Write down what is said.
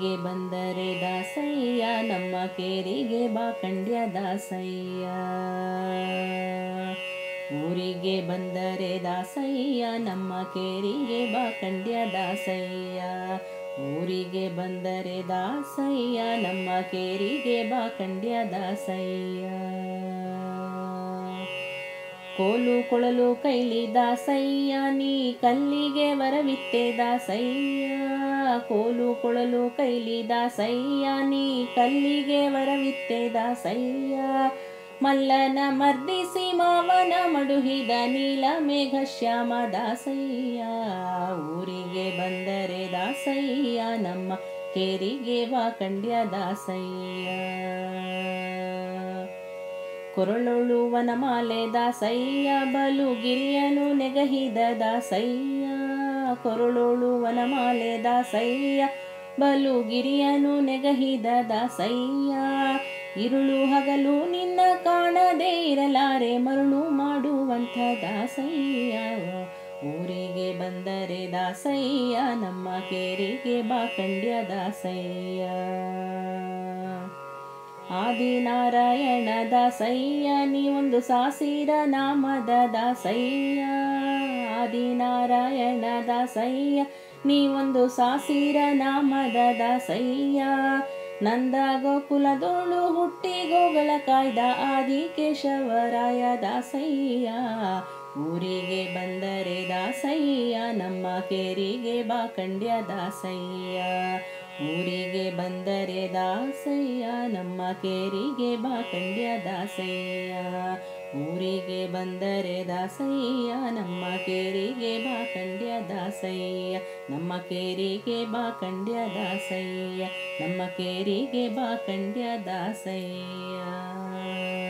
ಊರಿಗೆ ಬಂದರೆ ದಾಸಯ್ಯ ನಮ್ಮ ಕೇರಿಗೆ ಬಾ ಕಂಡ್ಯ ದಾಸಯ್ಯ ಊರಿಗೆ ಬಂದರೆ ದಾಸಯ್ಯ ನಮ್ಮ ಕೇರಿಗೆ ಬಾ ಕಂಡ್ಯ ದಾಸಯ್ಯ ಊರಿಗೆ ಬಂದರೆ ದಾಸಯ್ಯ ನಮ್ಮ ಕೇರಿಗೆ ಬಾ ಕಂಡ್ಯ ದಾಸಯ್ಯ ಕೋಲು ಕೊಳಲು ಕೈಲಿ ದಾಸಯ್ಯ ನೀ ಕಲ್ಲಿಗೆ ವರವಿತ್ತೆ ದಾಸಯ್ಯ ಕೋಲು ಕೊಳಲು ಕೈಲಿ ದಾಸಯ್ಯ ನೀ ಕಲ್ಲಿಗೆ ವರವಿತ್ತೆ ದಾಸಯ್ಯ ಮಲ್ಲನ ಮರ್ದಿಸಿ ಮಾವನ ಮಡುಹಿದ ನೀಲ ಮೇಘ ಶ್ಯಾಮ ದಾಸಯ್ಯ ಊರಿಗೆ ಬಂದರೆ ದಾಸಯ್ಯ ನಮ್ಮ ಕೇರಿಗೆ ಬಾ ಕಂಡ್ಯ ದಾಸಯ್ಯ ಕೊರಳೊಳು ವನಮಾಲೆ ದಾಸಯ್ಯ ಬಲು ಗಿರಿಯನು ನೆಗಹಿದ ದಾಸಯ್ಯ ಕೊರಳೊಳು ವನಮಾಲೆ ದಾಸಯ್ಯ ಬಲು ಗಿರಿಯನು ನೆಗಹಿದ ದಾಸಯ್ಯ ಇರುಳು ಹಗಲು ನಿನ್ನ ಕಾಣದೆ ಇರಲಾರೆ ಮರುಳು ಮಾಡುವಂಥ ದಾಸಯ್ಯ ಊರಿಗೆ ಬಂದರೆ ದಾಸಯ್ಯ ನಮ್ಮ ಕೇರಿಗೆ ಬಾ ಕಂಡ್ಯ ದಾಸಯ್ಯ ಆದಿನಾರಾಯಣ ದಾಸಯ್ಯ ನೀ ಒಂದು ಸಾಸಿರ ನಾಮದ ದಾಸಯ್ಯ ಆದಿನಾರಾಯಣ ದಾಸಯ್ಯ ನೀ ಒಂದು ಸಾಸಿರ ನಾಮದ ದಾಸಯ್ಯ ನಂದ ಗೋಕುಲದೋಳು ಹುಟ್ಟಿ ಗೋಗಳ ಕಾಯ್ದ ಆದಿ ಕೇಶವರಾಯ ದಾಸಯ್ಯ ಊರಿಗೆ ಬಂದರೆ ದಾಸಯ್ಯ ನಮ್ಮ ಕೇರಿಗೆ ಬಾ ಕಂಡ್ಯ ದಾಸಯ್ಯ ಊರಿಗೆ ಬಂದರೆ ದಾಸಯ್ಯ ನಮ್ಮ ಕೇರಿಗೆ ಬಾ ಕಂಡ್ಯ ದಾಸಯ್ಯ ಊರಿಗೆ ಬಂದರೆ ದಾಸಯ್ಯ ನಮ್ಮ ಕೇರಿಗೆ ಬಾ ಕಂಡ್ಯ ದಾಸಯ್ಯ ನಮ್ಮ ಕೇರಿಗೆ ಬಾ ಕಂಡ್ಯ ದಾಸಯ್ಯ ನಮ್ಮ ಕೇರಿಗೆ ಬಾ ಕಂಡ್ಯ ದಾಸಯ್ಯ